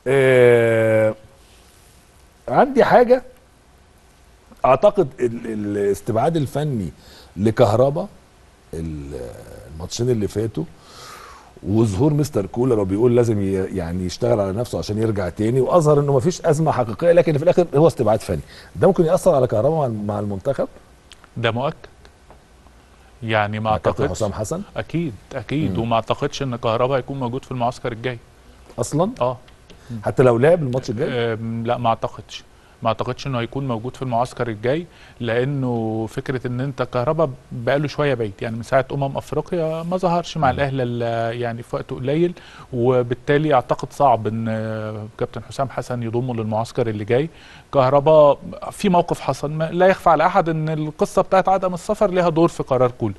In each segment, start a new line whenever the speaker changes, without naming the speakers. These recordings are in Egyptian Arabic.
آه عندي حاجه اعتقد ال- الاستبعاد الفني لكهربا ال- الماتشين اللي فاتوا وظهور مستر كولر وبيقول لازم ي- يعني يشتغل على نفسه عشان يرجع تاني واظهر انه مفيش ازمه حقيقيه لكن في الاخر هو استبعاد فني ده ممكن ياثر على كهربا مع- مع المنتخب
ده مؤكد يعني ما
مع كابتن
اعتقدش
حسام حسن
اكيد اكيد
مم.
وما اعتقدش ان كهربا هيكون موجود في المعسكر الجاي
اصلا
اه
حتى لو لعب الماتش الجاي
أم، لا ما اعتقدش ما اعتقدش انه هيكون موجود في المعسكر الجاي لانه فكره ان انت كهربا بقاله شويه بعيد يعني من ساعه امم افريقيا ما ظهرش مع الاهلي إلا يعني في وقت قليل وبالتالي اعتقد صعب ان آه، كابتن حسام حسن يضمه للمعسكر اللي جاي كهربا في موقف حصل ما لا يخفى على احد ان القصه بتاعت عدم السفر لها دور في قرار كولر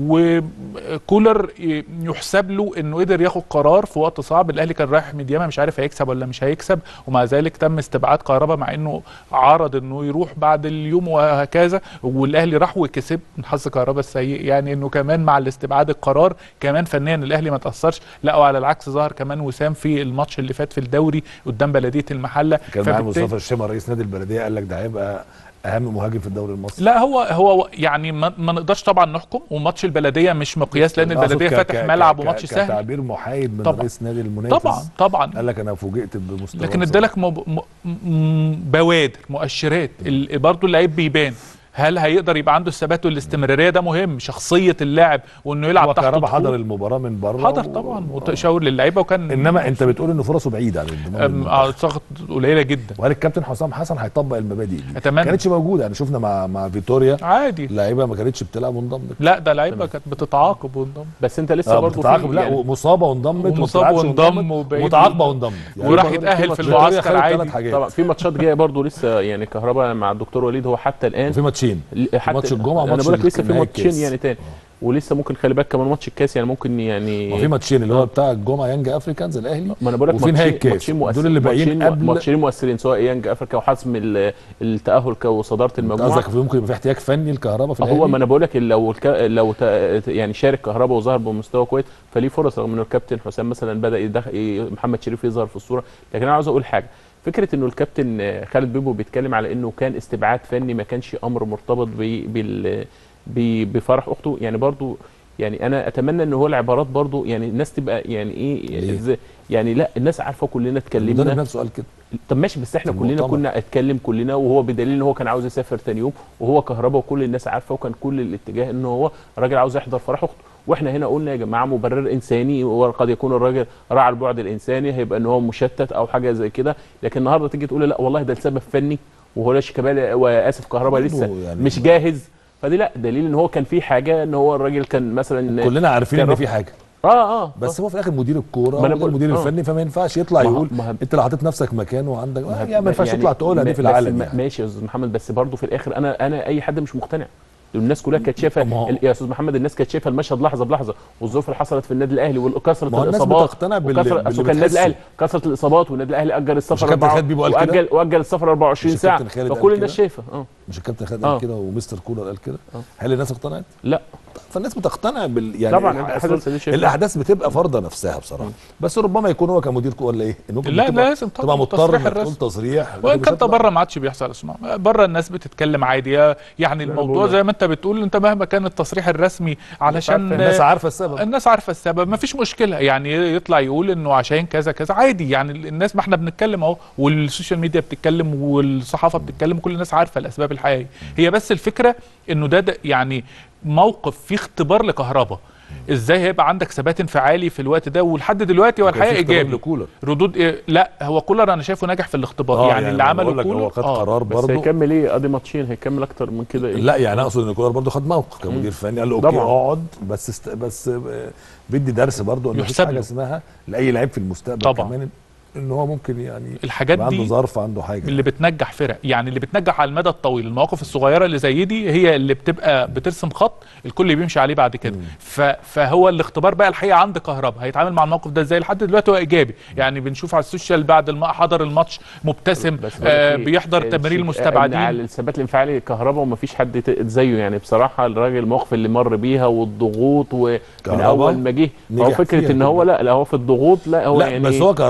وكولر ي- يحسب له انه قدر ياخد قرار في وقت صعب الاهلي كان رايح ميدياما مش عارف هيكسب ولا مش هيكسب ومع ذلك تم استبعاد كهربا مع انه عرض انه يروح بعد اليوم وهكذا والاهلي راح وكسب من حظ كهربا السيء يعني انه كمان مع الاستبعاد القرار كمان فنيا الاهلي ما تاثرش لا وعلى العكس ظهر كمان وسام في الماتش اللي فات في الدوري قدام بلديه المحله
كان معايا
فبالتالي-
مصطفى الشيمة رئيس نادي البلديه قال لك ده هيبقى اهم مهاجم في الدوري المصري
لا هو هو يعني ما, ما نقدرش طبعا نحكم وماتش البلديه مش مقياس لان
أقصد
البلديه
ك-
فاتح
ك-
ملعب
ك-
وماتش سهل
كتعبير محايد من
طبعاً.
رئيس نادي المنافس
طبعا طبعا
قال لك انا فوجئت بمستوى
لكن ادالك مب... م... م... بوادر مؤشرات ال... برضه اللعيب بيبان هل هيقدر يبقى عنده الثبات والاستمراريه ده مهم شخصيه اللاعب وانه يلعب
هو
تحت
كهربا
ضغوط.
حضر المباراه من بره
حضر طبعا وتشاور للعيبه وكان
انما انت بتقول ان فرصه بعيده عن الانضمام
أم،
للمنتخب.
اعتقد قليله جدا
وهل الكابتن حسام حسن هيطبق المبادئ دي؟ ما
اتمنى
كانتش موجوده يعني شفنا مع مع فيتوريا
عادي
لعيبه ما كانتش بتلعب وانضمت
لا ده لعيبه كانت بتتعاقب وانضم
بس انت لسه
آه،
برضه
بتتعاقب
في
لا
يعني
ومصابه وانضمت وما
ومصاب
بتلعبش
وانضم
وانضمت،
وبقيت-
ومتعاقبه وانضمت يعني
وراح
برضه
يتاهل في
فيتوريا
المعسكر
خدت
عادي
ثلاث حاجات
طبعا في ماتشات جايه برضه لسه يعني كهربا مع الدكتور وليد هو حتى الان
وفي ماتشين
حتى
ماتش الجمعة
انا
وماتش
بقول لك لسه في
نهائي
ماتشين
الكاس.
يعني تاني ولسه ممكن خلي بالك كمان ماتش الكاس يعني ممكن يعني
وفي ماتشين اللي هو بتاع الجمعه يانج افريكانز الاهلي
ما انا بقول لك
وفي نهائي
ماتشين-
الكاس
ماتشين
دول اللي باقيين
ماتشين-
قبل
ماتشين مؤثرين سواء يانج افريكا وحسم ال- التاهل ك- وصداره
أنت
المجموعه
قصدك في ممكن يبقى في احتياج فني لكهربا في الاهلي
هو ما انا بقول لك لو الك... لو ت... يعني شارك كهربا وظهر بمستوى كويس فليه فرص رغم انه الكابتن حسام مثلا بدا يدخل ي- محمد شريف يظهر في الصوره لكن انا عاوز اقول حاجه فكره انه الكابتن آه، خالد بيبو بيتكلم على انه كان استبعاد فني ما كانش امر مرتبط ب... بال... ب... بفرح اخته يعني برضو يعني انا اتمنى ان هو العبارات برضو يعني الناس تبقى يعني ايه
ليه؟
إزاي- يعني لا الناس عارفه كلنا
المدرب
اتكلمنا
نفسه قال كده
طب ماشي بس احنا
في
كلنا
المؤتمر.
كنا اتكلم كلنا وهو بدليل ان هو كان عاوز يسافر تاني يوم وهو كهربا وكل الناس عارفه وكان كل الاتجاه ان هو راجل عاوز يحضر فرح اخته واحنا هنا قلنا يا جماعه مبرر انساني وقد يكون الراجل راعى البعد الانساني هيبقى ان هو مشتت او حاجه زي كده لكن النهارده تيجي تقول لا والله ده لسبب فني وهو لا شيكابالا واسف كهربا
برضه
لسه
يعني
مش جاهز فدي لا دليل ان هو كان في حاجه ان هو الراجل كان مثلا
كلنا عارفين
كان
ان
رفض.
في حاجه
اه اه
بس هو في الاخر مدير الكوره
ما أنا
وده
بقول-
المدير
آه.
الفني فما ينفعش يطلع
ما هو-
يقول
ما هو-
انت اللي حاطط نفسك مكانه وعندك
ما-
يعني ما ينفعش
يعني
تطلع تقولها دي في
بس
العالم
ما-
يعني
ماشي يا استاذ محمد بس برضه في الاخر انا انا اي حد مش مقتنع الناس كلها كانت شايفه
ما هو-
ال- يا استاذ محمد الناس كانت شايفه المشهد لحظه بلحظه والظروف اللي حصلت في النادي الاهلي وكثره
ما هو الناس
الاصابات
بتقتنع بال-
وكثرة-
باللي
أصل كان النادي
بتحسه.
الاهلي كثره الاصابات والنادي الاهلي اجل السفر
الكابتن
أربعة-
خالد بيبو قال كده؟
واجل واجل السفر 24
مش
ساعه
الكابتن خالد قال
فكل
كده؟
الناس شايفه اه
مش الكابتن خالد
آه.
قال كده ومستر كولر قال كده
آه.
هل الناس اقتنعت؟
لا
فالناس بتقتنع بال يعني
طبعا
الأحداث-
الأحداث دي شايفها.
الاحداث بتبقى فرضه نفسها بصراحه بس ربما يكون هو كمدير كوره ولا ايه؟ انه ممكن
لا
تبقى-
لازم طبعا
تبقى مضطر
تصريح
انك تقول
الرسمي.
تصريح لكن
وان
مش
كان ده
هتبقى-
بره ما عادش بيحصل اسمع بره الناس بتتكلم عادي يا- يعني الموضوع
بقول
زي ما انت بتقول انت مهما كان التصريح الرسمي علشان
الناس عارفه السبب
الناس عارفه السبب ما فيش مشكله يعني يطلع يقول انه عشان كذا كذا عادي يعني الناس ما احنا بنتكلم اهو والسوشيال ميديا بتتكلم والصحافه بتتكلم كل الناس عارفه الاسباب الحقيقيه هي بس الفكره انه ده, ده يعني موقف فيه اختبار لكهرباء ازاي هيبقى عندك ثبات انفعالي في الوقت ده ولحد دلوقتي هو
كان في
الحقيقه
اختبار
ايجابي
لكولر
ردود إيه؟ لا هو كولر انا شايفه ناجح في الاختبار
آه،
يعني, اللي
أنا
عمله
بقول لك
كولر
هو خد
آه.
قرار
بس
برضه
هيكمل ايه ادي ماتشين هيكمل اكتر من كده ايه
لا يعني اقصد ان كولر برضه خد موقف كمدير فني قال له اوكي
طبعاً.
اقعد بس است... بس آه، بدي درس برضه ان مفيش
يحسب
حاجه
له.
اسمها لاي لعيب في المستقبل
طبعاً.
كمان ان هو ممكن يعني
الحاجات
يبقى عنده
دي
ظرف عنده حاجه
اللي بتنجح فرق يعني اللي بتنجح على المدى الطويل المواقف الصغيره اللي زي دي هي اللي بتبقى بترسم خط الكل بيمشي عليه بعد كده ف فهو الاختبار بقى الحقيقه عند كهربا هيتعامل مع الموقف ده ازاي لحد دلوقتي هو ايجابي يعني بنشوف على السوشيال بعد الم... حضر الماتش مبتسم
بس بقول لك
آه
إيه،
بيحضر
الشيك-
تمارين
على
المستبعدين
الثبات الانفعالي كهرباء ومفيش حد ت- زيه يعني بصراحه الراجل المواقف اللي مر بيها والضغوط ومن
كهربا
اول ما جه هو
نجح
فكره
فيها
ان هو
كلها.
لا لا هو في الضغوط لا هو
لا
يعني
بس هو كهربا
بيقدر
كمان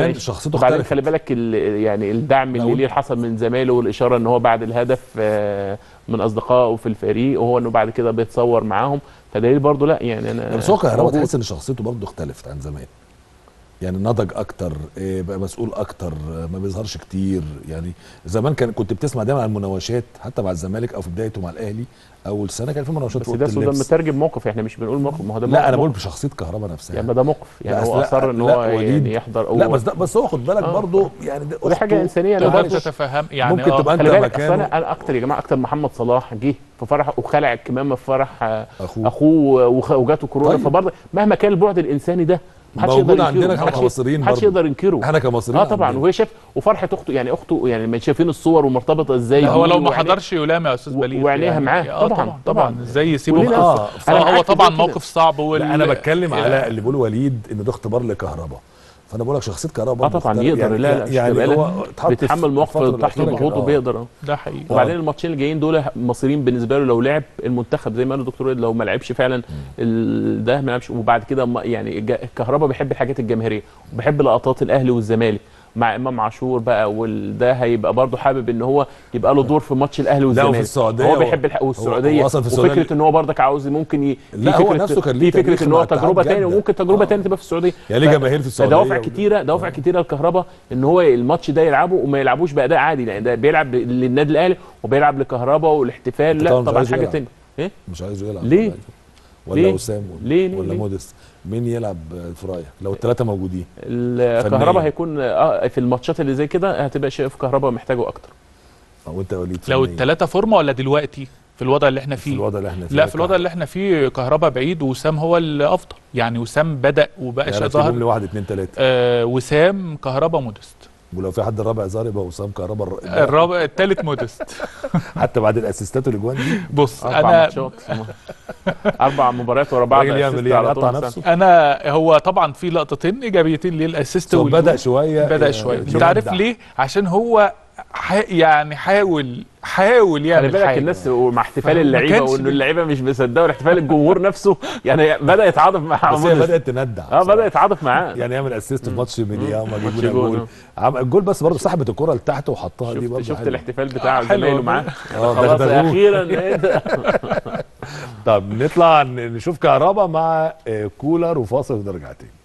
ماشي.
شخصيته
وبعدين
اختلفت
خلي بالك ال- يعني الدعم
لو
اللي
أنت-
ليه حصل من زمايله والاشاره ان هو بعد الهدف آه، من اصدقائه في الفريق وهو انه بعد كده بيتصور معاهم فدليل برضه لا يعني انا
بس هو كهربا
موجود.
تحس ان شخصيته برضه اختلفت عن زمان يعني نضج اكتر إيه، بقى مسؤول اكتر آه، ما بيظهرش كتير يعني زمان كان كنت بتسمع دايما عن المناوشات حتى مع الزمالك او في بدايته مع الاهلي اول سنه كان في مناوشات
بس
في
ده
أوضة
ده
اللبس.
مترجم موقف احنا مش بنقول موقف ما هو ده
لا انا
موقف.
بقول بشخصيه كهربا نفسها
يعني ما ده موقف يعني
لا،
هو
لا،
اصر ان
لا،
هو
وليد.
يعني يحضر
لا
هو-
بس ده بس هو خد بالك
آه.
برضه يعني ده
وده حاجه
أخته.
انسانيه انا
تقدر
برضه
تتفهم يعني
ممكن
آه.
تبقى انت
خلي بالك
مكانه
اصل انا انا اكتر يا جماعه اكتر محمد صلاح جه في فرح وخلع الكمامه في فرح آه،
اخوه
اخوه وخ- وجاته كورونا
طيب.
فبرضه مهما كان البعد الانساني ده محدش
موجود
يقدر
عندنا
ينكره
احنا كمصريين
محدش
برضه.
يقدر ينكره
احنا كمصريين
اه طبعا
عندنا.
وهي شاف وفرحه اخته يعني اخته يعني ما شايفين الصور ومرتبطه ازاي
لا، هو
بيه
لو ما
وعينيه-
حضرش يلام يا استاذ
و-
بليغ
وعينيها
يعني.
معاه.
آه
طبعاً،
طبعا
طبعاً.
طبعا ازاي يسيبه
وليه
اه
نفسه؟ أنا
فهو
معاك في
طبعا
دي كده.
موقف صعب وال...
لا انا بتكلم
إيه.
على اللي بيقول وليد ان ده اختبار لكهربا فانا بقول لك شخصيه كهربا
اه
برضه
طبعا
اختلف.
يقدر
يعني
لا لا مش
يعني
تبقى
هو اتحط في
بيتحمل مواقف
الفترة
تحت
الأخيرة
ضغوط
كده. آه.
وبيقدر اه
ده حقيقي
وبعدين الماتشين اللي جايين دول مصريين بالنسبه له لو لعب المنتخب زي ما قال الدكتور وليد لو ما لعبش فعلا ال- ده ما لعبش وبعد كده ما- يعني الج- الكهرباء بيحب الحاجات الجماهيريه وبيحب لقطات الاهلي والزمالك مع امام عاشور بقى وده هيبقى برضه حابب ان هو يبقى له دور في ماتش الاهلي
لا
والزمالك
وفي السعوديه
هو
هو-
بيحب الح... والسعوديه
هو أصلاً في السعودية
وفكره ان هو برضك عاوز ممكن ي...
لا،
في
هو
فكرة-
نفسه كان
في
ليه
فكره
تاريخ
ان
مع
هو
اتحاد
تجربه ثانيه
جدة.
وممكن تجربه
آه.
ثانيه تبقى في السعوديه
يعني ليه
ف-
جماهير في السعوديه
فدوافع
وده.
كتيره دوافع كتيره الكهرباء ان هو الماتش ده يلعبه وما يلعبوش باداء عادي لان ده بيلعب للنادي الاهلي وبيلعب لكهرباء والاحتفال
أنت
لا
طبعاً مش
طبعا
عايزه
حاجه
يلعب.
تانية ايه
مش عايزه يلعب
ليه؟
ولا
ليه؟
وسام ولا,
ليه؟ ليه؟
ولا
ليه؟
موديست مين يلعب فرايا لو الثلاثه موجودين
الكهرباء
فنياً.
هيكون اه في الماتشات اللي زي كده هتبقى شايف كهرباء محتاجه اكتر
او انت يا وليد
لو
فنياً.
الثلاثه فورمه ولا دلوقتي في الوضع اللي احنا
في
فيه
الوضع اللي احنا فيه
لا في الوضع اللي احنا فيه كهربا بعيد وسام هو الافضل يعني وسام بدا وبقى
يعني
ظهر
ظهر لواحد اثنين ثلاثه
آه وسام كهربا مودست
ولو في حد رابع ظهر يبقى وسام كهربا الر-
الرابع الثالث مودست
حتى بعد الاسيستات والاجوان دي
بص
اربع
انا
ماتشات اربع مباريات ورا بعض
الراجل يعمل
assist
ايه يعني
على طول
يقطع
مثلاً.
نفسه
انا هو طبعا في لقطتين ايجابيتين ليه الاسيست
هو
والجول.
بدا شويه
بدا
آه،
شويه انت
يبدع.
عارف ليه عشان هو ح... يعني حاول حاول
خلي
يعمل
بالك
حاجه
الناس ومع احتفال
فما
اللعيبه
كانش
وانه
بي-
اللعيبه مش مصدقه واحتفال الجمهور نفسه يعني بدا يتعاطف مع
بس هي
موديست.
بدات تندع
اه بدا
بصراحة.
يتعاطف معاه
يعني يعمل اسيست في ماتش ميديا وما
ماتش
جاب
جول،
جول عم الجول بس برضه سحبت الكره لتحت وحطها دي
شفت
برضه
شفت
حلوة.
الاحتفال بتاع
آه، حلو
زمايله
والله.
معاه
اه
خلاص
دغدغوه.
اخيرا إيه ده؟
طب نطلع ن- نشوف كهربا مع آه، كولر وفاصل ونرجع تاني